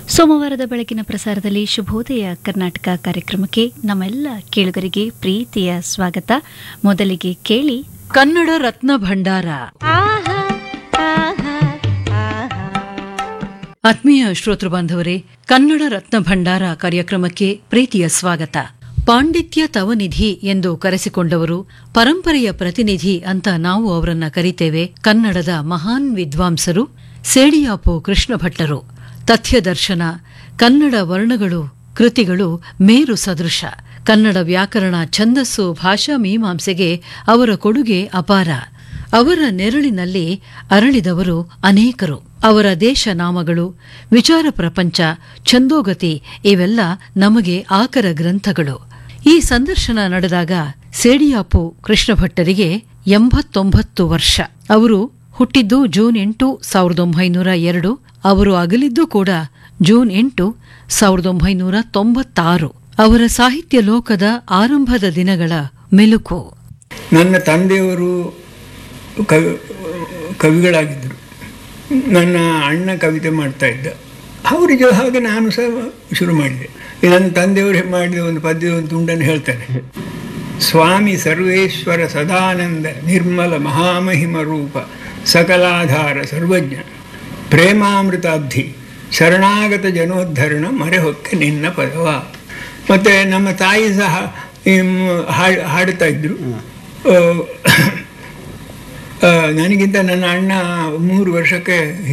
ಸೋಮವಾರದ ಬೆಳಗಿನ ಪ್ರಸಾರದಲ್ಲಿ ಶುಭೋದಯ ಕರ್ನಾಟಕ ಕಾರ್ಯಕ್ರಮಕ್ಕೆ ನಮ್ಮೆಲ್ಲ ಕೇಳುಗರಿಗೆ ಪ್ರೀತಿಯ ಸ್ವಾಗತ ಮೊದಲಿಗೆ ಕೇಳಿ ಕನ್ನಡ ರತ್ನ ಭಂಡಾರ ಆತ್ಮೀಯ ಶ್ರೋತೃ ಬಾಂಧವರೇ ಕನ್ನಡ ರತ್ನ ಭಂಡಾರ ಕಾರ್ಯಕ್ರಮಕ್ಕೆ ಪ್ರೀತಿಯ ಸ್ವಾಗತ ಪಾಂಡಿತ್ಯ ತವನಿಧಿ ಎಂದು ಕರೆಸಿಕೊಂಡವರು ಪರಂಪರೆಯ ಪ್ರತಿನಿಧಿ ಅಂತ ನಾವು ಅವರನ್ನ ಕರಿತೇವೆ ಕನ್ನಡದ ಮಹಾನ್ ವಿದ್ವಾಂಸರು ಸೇಡಿಯಾಪು ಕೃಷ್ಣ ಭಟ್ಟರು ತಥ್ಯದರ್ಶನ ಕನ್ನಡ ವರ್ಣಗಳು ಕೃತಿಗಳು ಮೇರು ಸದೃಶ ಕನ್ನಡ ವ್ಯಾಕರಣ ಛಂದಸ್ಸು ಭಾಷಾ ಮೀಮಾಂಸೆಗೆ ಅವರ ಕೊಡುಗೆ ಅಪಾರ ಅವರ ನೆರಳಿನಲ್ಲಿ ಅರಳಿದವರು ಅನೇಕರು ಅವರ ದೇಶ ನಾಮಗಳು ವಿಚಾರ ಪ್ರಪಂಚ ಛಂದೋಗತಿ ಇವೆಲ್ಲ ನಮಗೆ ಆಕರ ಗ್ರಂಥಗಳು ಈ ಸಂದರ್ಶನ ನಡೆದಾಗ ಸೇಡಿಯಾಪು ಕೃಷ್ಣ ಭಟ್ಟರಿಗೆ ಎಂಬತ್ತೊಂಬತ್ತು ವರ್ಷ ಅವರು ಹುಟ್ಟಿದ್ದು ಜೂನ್ ಎಂಟು ಸಾವಿರದ ಒಂಬೈನೂರ ಎರಡು ಅವರು ಅಗಲಿದ್ದು ಕೂಡ ಜೂನ್ ಎಂಟು ಸಾವಿರದ ಒಂಬೈನೂರ ತೊಂಬತ್ತಾರು ಅವರ ಸಾಹಿತ್ಯ ಲೋಕದ ಆರಂಭದ ದಿನಗಳ ಮೆಲುಕು ನನ್ನ ತಂದೆಯವರು ಕವಿ ಕವಿಗಳಾಗಿದ್ದರು ನನ್ನ ಅಣ್ಣ ಕವಿತೆ ಮಾಡ್ತಾ ಇದ್ದ ಅವರಿಗೆ ಹಾಗೆ ನಾನು ಸಹ ಶುರು ಮಾಡಿದೆ ಈ ನನ್ನ ತಂದೆಯವರು ಮಾಡಿದ ಒಂದು ಪದ್ಯದ ಒಂದು ತುಂಡನ್ನು ಹೇಳ್ತಾರೆ ಸ್ವಾಮಿ ಸರ್ವೇಶ್ವರ ಸದಾನಂದ ನಿರ್ಮಲ ಮಹಾಮಹಿಮ ರೂಪ ಸಕಲಾಧಾರ ಸರ್ವಜ್ಞ ಪ್ರೇಮಾಮೃತಾಬ್ಧಿ ಶರಣಾಗತ ಜನೋದ್ಧರಣ ಮರೆಹೊಕ್ಕೆ ನಿನ್ನ ಪದವ ಮತ್ತು ನಮ್ಮ ತಾಯಿ ಸಹ ಹ್ಮ್, ಹಾಡ್ ಹಾಡ್ತಾ ಇದ್ದರು ಆ, ನನಗಿಂತ ನನ್ನ ಅಣ್ಣ ಮೂರು ವರ್ಷಕ್ಕೆ